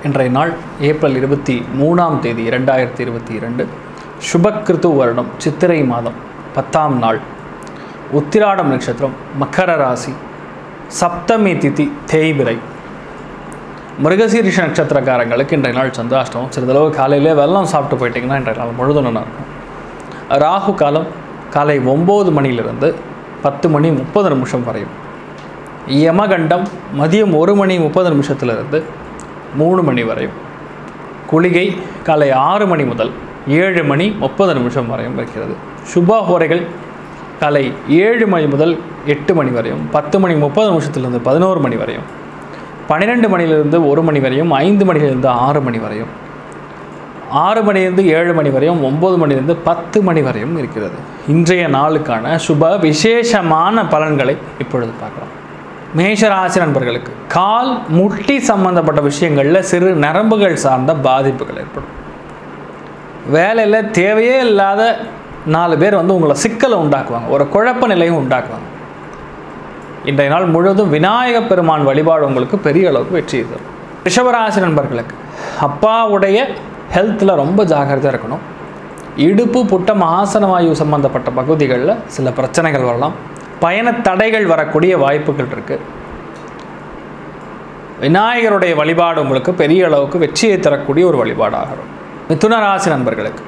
இன்றைய நாள் ஏப்ரல் இருபத்தி மூணாம் தேதி இரண்டாயிரத்தி இருபத்தி இரண்டு சுபக்கிருத்து வருடம் சித்திரை மாதம் பத்தாம் நாள் உத்திராடம் நட்சத்திரம் மக்கர ராசி சப்தமி திதி தேய்பிரை மிருகசீரிஷ நட்சத்திரக்காரங்களுக்கு இன்றைய நாள் சந்திராஷ்டமம் சிறிதளவு காலையிலே வெள்ளம் சாப்பிட்டு போயிட்டீங்கன்னா இன்றைய நாள் முழுதும் நல்லா இருக்கும் ராகு காலம் காலை ஒம்பது மணியிலிருந்து பத்து மணி முப்பது நிமிஷம் வரையும் யமகண்டம் மதியம் ஒரு மணி முப்பது நிமிஷத்திலிருந்து மூணு மணி வரையும் குளிகை காலை ஆறு மணி முதல் ஏழு மணி முப்பது நிமிஷம் வரையும் இருக்கிறது சுபஹோரைகள் காலை ஏழு மணி முதல் எட்டு மணி வரையும் பத்து மணி முப்பது நிமிஷத்திலிருந்து பதினோரு மணி வரையும் பன்னிரெண்டு மணியிலிருந்து ஒரு மணி வரையும் ஐந்து மணியிலிருந்து ஆறு மணி வரையும் ஆறு மணிலிருந்து ஏழு மணி வரையும் ஒம்பது மணிலிருந்து பத்து மணி வரையும் இருக்கிறது இன்றைய நாளுக்கான சுப விசேஷமான பலன்களை இப்பொழுது பார்க்கலாம் மேஷராசி நண்பர்களுக்கு கால் முட்டி சம்பந்தப்பட்ட விஷயங்களில் சிறு நரம்புகள் சார்ந்த பாதிப்புகள் ஏற்படும் வேலையில் தேவையே இல்லாத நாலு பேர் வந்து உங்களை சிக்கலை உண்டாக்குவாங்க ஒரு குழப்ப நிலையும் உண்டாக்குவாங்க இன்றைய நாள் முழுவதும் விநாயக பெருமான் வழிபாடு உங்களுக்கு பெரிய அளவுக்கு வெற்றி தரும் ரிஷபராசி நண்பர்களுக்கு அப்பாவுடைய ஹெல்த்தில் ரொம்ப ஜாக்கிரதையாக இருக்கணும் இடுப்பு புட்டம் ஆசனவாயு சம்பந்தப்பட்ட பகுதிகளில் சில பிரச்சனைகள் வரலாம் பயண தடைகள் வரக்கூடிய வாய்ப்புகள் இருக்குது விநாயகருடைய வழிபாடு உங்களுக்கு பெரிய அளவுக்கு வெற்றியை தரக்கூடிய ஒரு வழிபாடாகும் மிதுன ராசி நண்பர்களுக்கு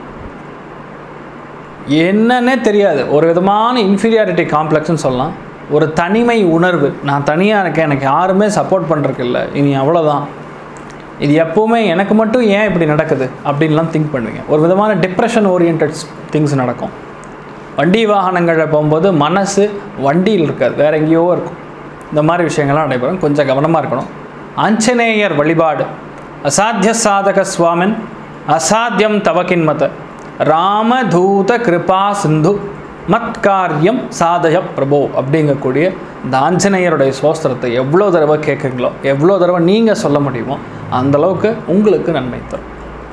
என்னன்னே தெரியாது ஒரு விதமான இன்ஃபீரியாரிட்டி காம்ப்ளெக்ஸ்னு சொல்லலாம் ஒரு தனிமை உணர்வு நான் தனியாக இருக்கேன் எனக்கு யாருமே சப்போர்ட் பண்ணுறதுக்கு இல்லை இனி அவ்வளோதான் இது எப்போவுமே எனக்கு மட்டும் ஏன் இப்படி நடக்குது அப்படின்லாம் திங்க் பண்ணுவீங்க ஒரு விதமான டிப்ரெஷன் ஓரியன்ட் திங்ஸ் நடக்கும் வண்டி வாகனங்களில் போகும்போது மனசு வண்டியில் இருக்காது வேற எங்கேயோ இருக்கும் இந்த மாதிரி விஷயங்கள்லாம் நடைபெறும் கொஞ்சம் கவனமாக இருக்கணும் ஆஞ்சநேயர் வழிபாடு அசாத்திய சாதக சுவாமின் அசாத்தியம் தவக்கின்மத ராமதூத கிருபா சிந்து மத்காரியம் சாதய பிரபோ அப்படிங்கக்கூடிய இந்த ஆஞ்சநேயருடைய சோஸ்திரத்தை எவ்வளோ தடவை கேட்குறீங்களோ எவ்வளோ தடவை நீங்கள் சொல்ல முடியுமோ அந்த அளவுக்கு உங்களுக்கு நன்மை தரும்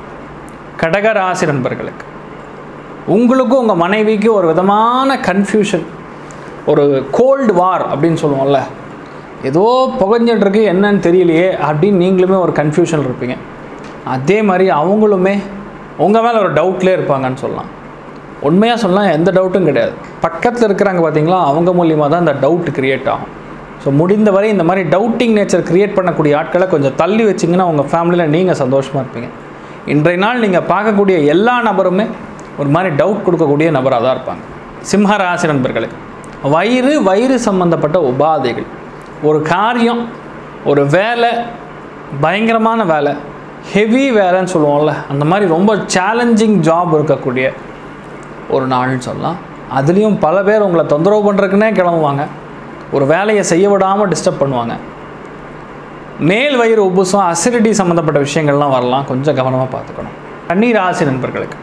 கடகராசி நண்பர்களுக்கு உங்களுக்கும் உங்கள் மனைவிக்கு ஒரு விதமான கன்ஃபியூஷன் ஒரு கோல்டு வார் அப்படின்னு சொல்லுவோம்ல ஏதோ புகஞ்சிட்டு இருக்கு என்னன்னு தெரியலையே அப்படின்னு நீங்களுமே ஒரு கன்ஃபியூஷன் இருப்பீங்க அதே மாதிரி அவங்களுமே உங்கள் மேலே ஒரு டவுட்லேயே இருப்பாங்கன்னு சொல்லலாம் உண்மையாக சொல்லலாம் எந்த டவுட்டும் கிடையாது பக்கத்தில் இருக்கிறாங்க பார்த்தீங்களா அவங்க மூலியமாக தான் இந்த டவுட் கிரியேட் ஆகும் ஸோ முடிந்தவரை இந்த மாதிரி டவுட்டிங் நேச்சர் கிரியேட் பண்ணக்கூடிய ஆட்களை கொஞ்சம் தள்ளி வச்சிங்கன்னா உங்கள் ஃபேமிலியில் நீங்கள் சந்தோஷமாக இருப்பீங்க இன்றைய நாள் நீங்கள் பார்க்கக்கூடிய எல்லா நபருமே ஒரு மாதிரி டவுட் கொடுக்கக்கூடிய நபராக தான் இருப்பாங்க சிம்ம ராசி நண்பர்களுக்கு வயிறு வயிறு சம்பந்தப்பட்ட உபாதைகள் ஒரு காரியம் ஒரு வேலை பயங்கரமான வேலை ஹெவி வேலைன்னு சொல்லுவோம்ல அந்த மாதிரி ரொம்ப சேலஞ்சிங் ஜாப் இருக்கக்கூடிய ஒரு நாள்னு சொல்லலாம் அதுலேயும் பல பேர் உங்களை தொந்தரவு பண்ணுறதுக்குனே கிளம்புவாங்க ஒரு வேலையை செய்ய விடாமல் டிஸ்டர்ப் பண்ணுவாங்க மேல் வயிறு உப்புசம் அசிடிட்டி சம்மந்தப்பட்ட விஷயங்கள்லாம் வரலாம் கொஞ்சம் கவனமாக பார்த்துக்கணும் கண்ணீர் ராசி நண்பர்களுக்கு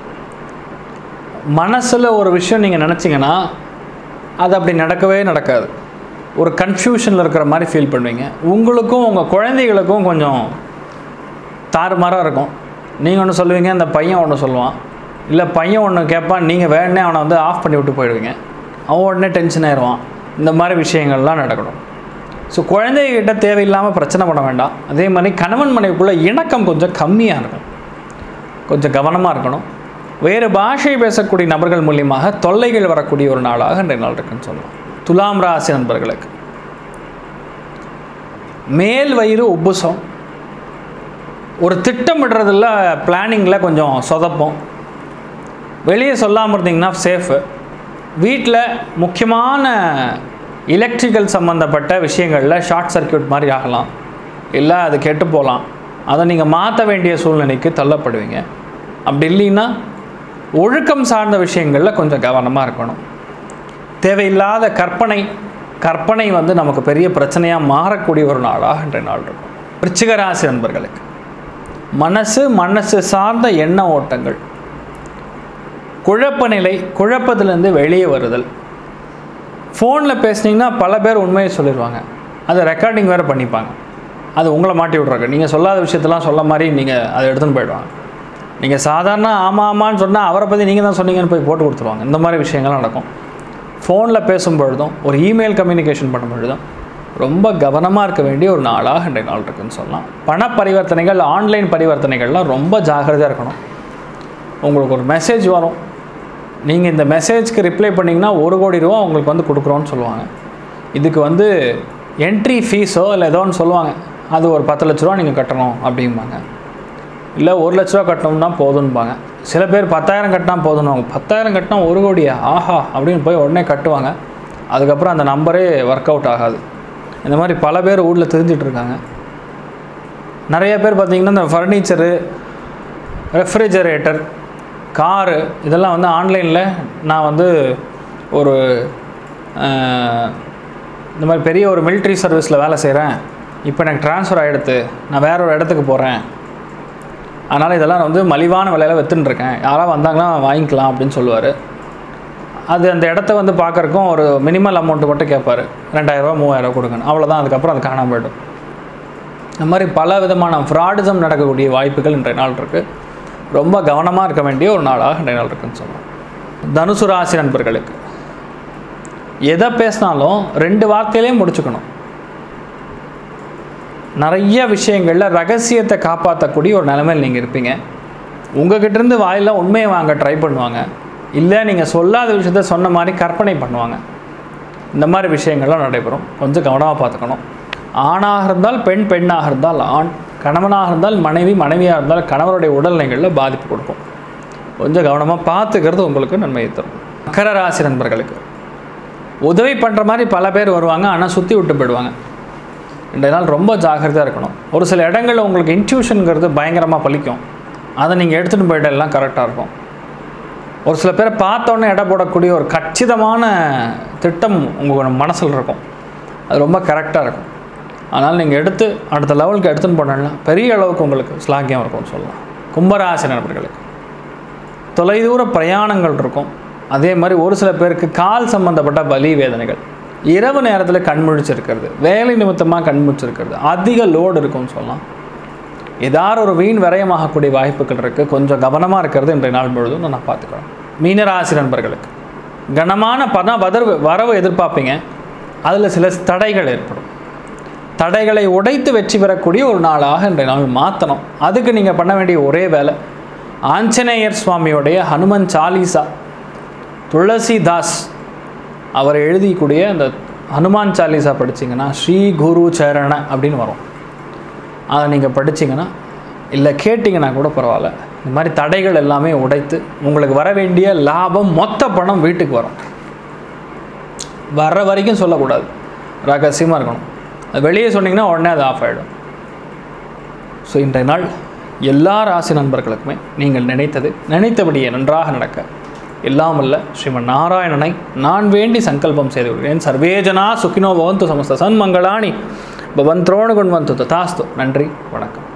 மனசில் ஒரு விஷயம் நீங்கள் நினச்சிங்கன்னா அது அப்படி நடக்கவே நடக்காது ஒரு கன்ஃபியூஷனில் இருக்கிற மாதிரி ஃபீல் பண்ணுவீங்க உங்களுக்கும் உங்கள் குழந்தைகளுக்கும் கொஞ்சம் தாறுமாறாக இருக்கும் நீங்கள் ஒன்று சொல்லுவீங்க அந்த பையன் ஒன்று சொல்லுவான் இல்லை பையன் ஒன்று கேட்பான் நீங்கள் வேணே அவனை வந்து ஆஃப் பண்ணி விட்டு போயிடுவீங்க அவன் உடனே டென்ஷன் ஆயிடுவான் இந்த மாதிரி விஷயங்கள்லாம் நடக்கணும் ஸோ குழந்தைகிட்ட தேவையில்லாமல் பிரச்சனை பண்ண வேண்டாம் அதே மாதிரி கணவன் மனைவிக்குள்ளே இணக்கம் கொஞ்சம் கம்மியாக இருக்கும் கொஞ்சம் கவனமாக இருக்கணும் வேறு பாஷை பேசக்கூடிய நபர்கள் மூலியமாக தொல்லைகள் வரக்கூடிய ஒரு நாளாக இன்றைய நாள் இருக்குன்னு சொல்லலாம் துலாம் ராசி நண்பர்களுக்கு மேல் வயிறு உப்புசம் ஒரு திட்டமிடுறதில் பிளானிங்கில் கொஞ்சம் சொதப்போம் வெளியே சொல்லாமல் இருந்தீங்கன்னா சேஃபு வீட்டில் முக்கியமான எலக்ட்ரிக்கல் சம்மந்தப்பட்ட விஷயங்களில் ஷார்ட் சர்க்கியூட் மாதிரி ஆகலாம் இல்லை அது கெட்டு போகலாம் அதை நீங்கள் மாற்ற வேண்டிய சூழ்நிலைக்கு தள்ளப்படுவீங்க அப்படி இல்லைன்னா ஒழுக்கம் சார்ந்த விஷயங்களில் கொஞ்சம் கவனமாக இருக்கணும் தேவையில்லாத கற்பனை கற்பனை வந்து நமக்கு பெரிய பிரச்சனையாக மாறக்கூடிய ஒரு நாளாக இன்றைய நாள் இருக்கும் விருச்சிக ராசி நண்பர்களுக்கு மனசு மனசு சார்ந்த எண்ண ஓட்டங்கள் குழப்ப நிலை குழப்பத்திலேருந்து வெளியே வருதல் ஃபோனில் பேசுனீங்கன்னா பல பேர் உண்மையை சொல்லிடுவாங்க அதை ரெக்கார்டிங் வேறு பண்ணிப்பாங்க அது உங்களை மாட்டி விட்றாங்க நீங்கள் சொல்லாத விஷயத்தெல்லாம் சொல்ல மாதிரி நீங்கள் அதை எடுத்துன்னு போயிடுவாங்க நீங்கள் சாதாரண ஆமாம் ஆமான்னு சொன்னால் அவரை பற்றி நீங்கள் தான் சொன்னீங்கன்னு போய் போட்டு கொடுத்துருவாங்க இந்த மாதிரி விஷயங்கள்லாம் நடக்கும் ஃபோனில் பேசும் பொழுதும் ஒரு இமெயில் கம்யூனிகேஷன் பண்ணும் பொழுதும் ரொம்ப கவனமாக இருக்க வேண்டிய ஒரு நாளாக இன்றைய நாள் இருக்குன்னு சொல்லலாம் பண பரிவர்த்தனைகள் ஆன்லைன் பரிவர்த்தனைகள்லாம் ரொம்ப ஜாக்கிரதையாக இருக்கணும் உங்களுக்கு ஒரு மெசேஜ் வரும் நீங்கள் இந்த மெசேஜ்க்கு ரிப்ளை பண்ணிங்கன்னா ஒரு கோடி ரூபா உங்களுக்கு வந்து கொடுக்குறோன்னு சொல்லுவாங்க இதுக்கு வந்து என்ட்ரி ஃபீஸோ இல்லை ஏதோ ஒன்று சொல்லுவாங்க அது ஒரு பத்து லட்ச ரூபா நீங்கள் கட்டணும் அப்படிம்பாங்க இல்லை ஒரு லட்ச ரூபா கட்டணும்னா போதும்பாங்க சில பேர் பத்தாயிரம் கட்டினா போதும்னு அவங்க பத்தாயிரம் கட்டினா ஒரு கோடியா ஆஹா அப்படின்னு போய் உடனே கட்டுவாங்க அதுக்கப்புறம் அந்த நம்பரே ஒர்க் அவுட் ஆகாது இந்த மாதிரி பல பேர் ஊரில் தெரிஞ்சிட்டு இருக்காங்க நிறைய பேர் பார்த்திங்கன்னா இந்த ஃபர்னிச்சரு ரெஃப்ரிஜரேட்டர் காரு இதெல்லாம் வந்து ஆன்லைனில் நான் வந்து ஒரு அஹ், இந்த மாதிரி பெரிய ஒரு military சர்வீஸில் வேலை செய்கிறேன் இப்போ எனக்கு ட்ரான்ஸ்ஃபர் ஆகிடுது நான் வேற ஒரு இடத்துக்கு போகிறேன் அதனால் இதெல்லாம் நான் வந்து மலிவான விலையில் வித்துன்னு இருக்கேன் யாராவது வந்தாங்கன்னா வாங்கிக்கலாம் அப்படின்னு சொல்லுவார் அது அந்த இடத்த வந்து பார்க்குறக்கும் ஒரு மினிமல் அமௌண்ட்டு மட்டும் கேட்பார் ரெண்டாயிரரூவா மூவாயிரரூவா கொடுங்கன்னு அவ்வளோதான் அதுக்கப்புறம் அது காணாம போயிடும் இந்த மாதிரி பல விதமான ஃப்ராடிசம் நடக்கக்கூடிய வாய்ப்புகள் இன்றைய நாள் இருக்குது ரொம்ப கவனமாக இருக்க வேண்டிய ஒரு நாளாக இன்றைய நாள் இருக்குன்னு சொல்லலாம் தனுசு ராசி நண்பர்களுக்கு எதை பேசினாலும் ரெண்டு வார்த்தையிலே முடிச்சுக்கணும் நிறைய விஷயங்களில் ரகசியத்தை காப்பாற்றக்கூடிய ஒரு நிலைமையில் நீங்கள் இருப்பீங்க உங்ககிட்ட இருந்து வாயில உண்மையை வாங்க ட்ரை பண்ணுவாங்க இல்லை நீங்கள் சொல்லாத விஷயத்த சொன்ன மாதிரி கற்பனை பண்ணுவாங்க இந்த மாதிரி விஷயங்கள்லாம் நடைபெறும் கொஞ்சம் கவனமாக பார்த்துக்கணும் ஆணாக இருந்தால் பெண் பெண்ணாக இருந்தால் ஆண் கணவனாக இருந்தால் மனைவி மனைவியாக இருந்தால் கணவருடைய உடல்நிலைகளில் பாதிப்பு கொடுக்கும் கொஞ்சம் கவனமாக பார்த்துக்கிறது உங்களுக்கு நன்மையை தரும் மகர ராசி நண்பர்களுக்கு உதவி பண்ணுற மாதிரி பல பேர் வருவாங்க ஆனால் சுற்றி விட்டு போயிடுவாங்க இன்றைய நாள் ரொம்ப ஜாக்கிரதையாக இருக்கணும் ஒரு சில இடங்களில் உங்களுக்கு இன்ட்யூஷனுங்கிறது பயங்கரமாக பலிக்கும் அதை நீங்கள் எடுத்துகிட்டு போயிட்டு எல்லாம் கரெக்டாக இருக்கும் ஒரு சில பேரை பார்த்தோன்னே எடை போடக்கூடிய ஒரு கச்சிதமான திட்டம் உங்கள் மனசில் இருக்கும் அது ரொம்ப கரெக்டாக இருக்கும் அதனால் நீங்கள் எடுத்து அடுத்த லெவலுக்கு எடுத்துன்னு போனோம்னா பெரிய அளவுக்கு உங்களுக்கு ஸ்லாக்கியம் இருக்கும்னு சொல்லலாம் கும்பராசி நண்பர்களுக்கு தொலைதூர பிரயாணங்கள் இருக்கும் அதே மாதிரி ஒரு சில பேருக்கு கால் சம்பந்தப்பட்ட வலி வேதனைகள் இரவு நேரத்தில் கண்முழிச்சிருக்கிறது வேலை நிமித்தமாக கண்முழிச்சிருக்கிறது அதிக லோடு இருக்கும்னு சொல்லலாம் ஏதாவது ஒரு வீண் விரயமாகக்கூடிய வாய்ப்புகள் இருக்குது கொஞ்சம் கவனமாக இருக்கிறது இன்றைய நாள் முழுதும் நான் பார்த்துக்கிறேன் மீனராசி நண்பர்களுக்கு கனமான பண வதர்வு வரவு எதிர்பார்ப்பீங்க அதில் சில தடைகள் ஏற்படும் தடைகளை உடைத்து வெற்றி பெறக்கூடிய ஒரு நாளாக இன்றைய நாள் மாற்றணும் அதுக்கு நீங்கள் பண்ண வேண்டிய ஒரே வேலை ஆஞ்சநேயர் சுவாமியுடைய ஹனுமன் சாலிசா துளசிதாஸ் அவர் எழுதிக்கூடிய அந்த ஹனுமான் சாலிசா படிச்சீங்கன்னா ஸ்ரீ குரு சரண அப்படின்னு வரும் அதை நீங்கள் படிச்சீங்கன்னா இல்லை கேட்டிங்கன்னா கூட பரவாயில்ல இந்த மாதிரி தடைகள் எல்லாமே உடைத்து உங்களுக்கு வர வேண்டிய லாபம் மொத்த பணம் வீட்டுக்கு வரும் வர்ற வரைக்கும் சொல்லக்கூடாது ரகசியமாக இருக்கணும் அது வெளியே சொன்னீங்கன்னா உடனே அது ஆஃப் ஆகிடும் ஸோ இன்றைய நாள் எல்லா ராசி நண்பர்களுக்குமே நீங்கள் நினைத்தது நினைத்தபடியே நன்றாக நடக்க எல்லாம் வல்ல ஸ்ரீமன் நாராயணனை நான் வேண்டி சங்கல்பம் செய்து கொள்கிறேன் சர்வேஜனா சுகினோ பவந்து சமஸ்த சன்மங்களாணி பவந்த்ரோணு குண்வந்து ததாஸ்து நன்றி வணக்கம்